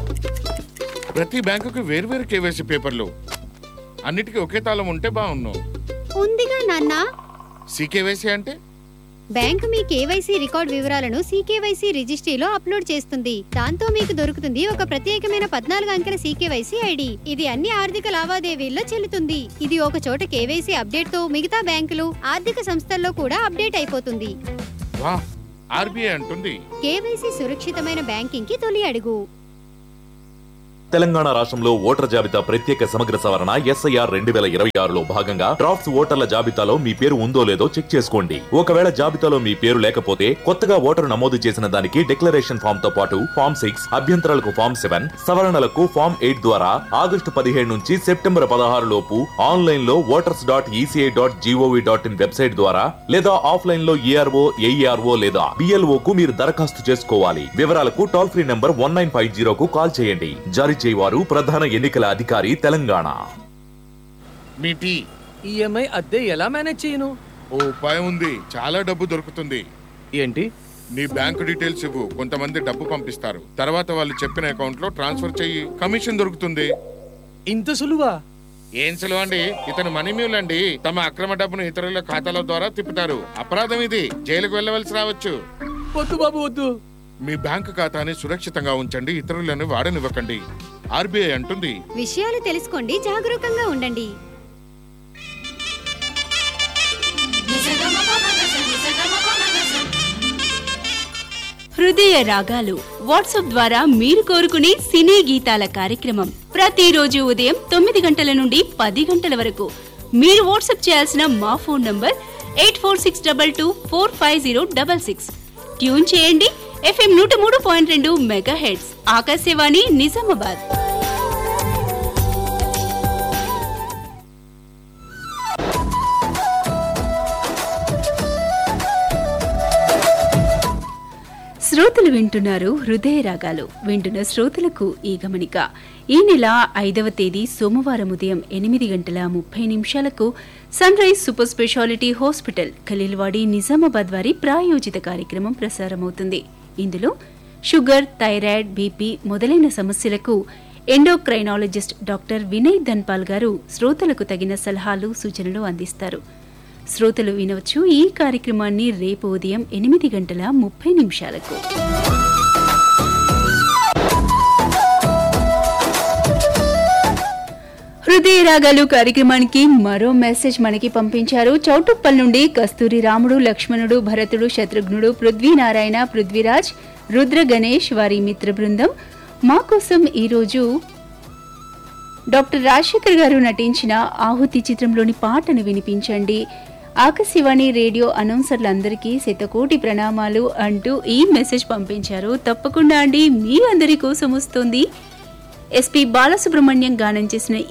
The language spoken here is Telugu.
ప్రతి బ్యాంకుకి వేర్వేరు కేవైసీ పేపర్లు అన్నిటికీ ఒకే తాళం ఉంటే బాగున్నావు ఉందిగా నాన్న సీకేవైసీ అంటే బ్యాంకు మీ కేవైసీ రికార్డ్ వివరాలను సీకేవైసీ రిజిస్ట్రీలో అప్లోడ్ చేస్తుంది దాంతో మీకు దొరుకుతుంది ఒక ప్రత్యేకమైన పద్నాలుగు అంకెల సీకేవైసీ ఐడి ఇది అన్ని ఆర్థిక లావాదేవీల్లో చెల్లుతుంది ఇది ఒక చోట కేవైసీ అప్డేట్ తో మిగతా బ్యాంకులు ఆర్థిక సంస్థల్లో కూడా అప్డేట్ అయిపోతుంది వా ఆర్బీఐ అంటుంది కేవైసీ సురక్షితమైన బ్యాంకింగ్ కి తొలి అడుగు తెలంగాణ రాష్ట్రంలో ఓటర్ జాబితా ప్రత్యేక సమగ్ర సవరణ ఎస్ఐఆర్ రెండు వేల ఇరవై ఆరులో భాగంగా డ్రాఫ్ట్స్ ఓటర్ల జాబితాలో మీ పేరు ఉందో లేదో చెక్ చేసుకోండి ఒకవేళ జాబితాలో మీ పేరు లేకపోతే కొత్తగా ఓటరు నమోదు చేసిన దానికి డిక్లరేషన్ ఫామ్ తో పాటు ఫామ్ సిక్స్ అభ్యంతరాలకు ఫామ్ సెవెన్ సవరణలకు ఫామ్ ఎయిట్ ద్వారా ఆగస్టు పదిహేడు నుంచి సెప్టెంబర్ పదహారు లోపు ఆన్లైన్ లో voters dot ECI dot GOV dot in website ద్వారా లేదా ఆఫ్లైన్ లో ఏఆర్ఓ ఏఈఆర్ఓ లేదా బిఎల్ఓ కు మీరు దరఖాస్తు చేసుకోవాలి వివరాలకు toll free number one nine five జీరోకు కాల్ చేయండి జారీ చేయవారు ప్రధాన ఎన్నికల అధికారి తెలంగాణ మీ టీ ఈఎంఐ అద్దె ఎలా మేనేజ్ చేయను ఓ ఉపాయం ఉంది చాలా డబ్బు దొరుకుతుంది ఏంటి నీ బ్యాంకు డీటెయిల్స్ ఇవ్వు కొంతమంది డబ్బు పంపిస్తారు తర్వాత వాళ్ళు చెప్పిన అకౌంట్ లో ట్రాన్స్ఫర్ చెయ్యి కమిషన్ దొరుకుతుంది ఇంత సులువా ఏం సులువు అండి ఇతను మనీ మ్యూల్ అండి తమ అక్రమ డబ్బును ఇతరుల ఖాతాల ద్వారా తిప్పుతారు అపరాధం ఇది జైలుకు వెళ్ళవలసి రావచ్చు వద్దు బాబు వద్దు మీ బ్యాంకు ఖాతాని సురక్షితంగా ఉంచండి ఇతరులను వాడనివ్వకండి ఆర్బీఐ అంటుంది విషయాలు తెలుసుకోండి జాగరూకంగా ఉండండి హృదయ రాగాలు వాట్సాప్ ద్వారా మీరు కోరుకునే సినీ గీతాల కార్యక్రమం ప్రతిరోజు ఉదయం తొమ్మిది గంటల నుండి పది గంటల వరకు మీరు వాట్సాప్ చేయాల్సిన మా phone number eight four six double two four five zero double six tune చేయండి ఎఫ్ఎం నూట మూడు పాయింట్ రెండు మెగా హెడ్స్ ఆకాశవాణి నిజామాబాద్ శ్రోతలు వింటున్నారు హృదయ రాగాలు వింటున్న శ్రోతలకు ఈ గమనిక ఈ నెల ఐదవ తేదీ సోమవారం ఉదయం ఎనిమిది గంటల ముప్పై నిమిషాలకు sun rise super speciality hospital Khaleelwadi Nizamabad వారి ప్రాయోజిత కార్యక్రమం ప్రసారమవుతుంది ఇందులో షుగర్ థైరాయిడ్ బీపీ మొదలైన సమస్యలకు ఎండోక్రైనాలజిస్ట్ డాక్టర్ వినయ్ ధన్పాల్ గారు శ్రోతలకు తగిన సలహాలు సూచనలు అందిస్తారు శ్రోతలు వినవచ్చు ఈ కార్యక్రమాన్ని రేపు ఉదయం ఎనిమిది గంటల ముప్పై నిమిషాలకు హృదయ రాగాలు కార్యక్రమానికి మరో మెసేజ్ మనకి పంపించారు చౌటుప్పల్ నుండి కస్తూరి రాముడు లక్ష్మణుడు భరతుడు శత్రుఘ్నుడు పృథ్వీనారాయణ పృథ్వీరాజ్ రుద్ర గణేష్ వారి మిత్ర బృందం మా కోసం ఈరోజు డాక్టర్ రాజశేఖర్ గారు నటించిన ఆహుతి చిత్రంలోని పాటను వినిపించండి ఆకాశవాణి రేడియో అనౌన్సర్లందరికీ శతకోటి ప్రణామాలు అంటూ ఈ మెసేజ్ పంపించారు తప్పకుండా అండి మీ అందరి కోసం వస్తుంది ఎస్పి బాలసుబ్రహ్మణ్యం గానం చేసిన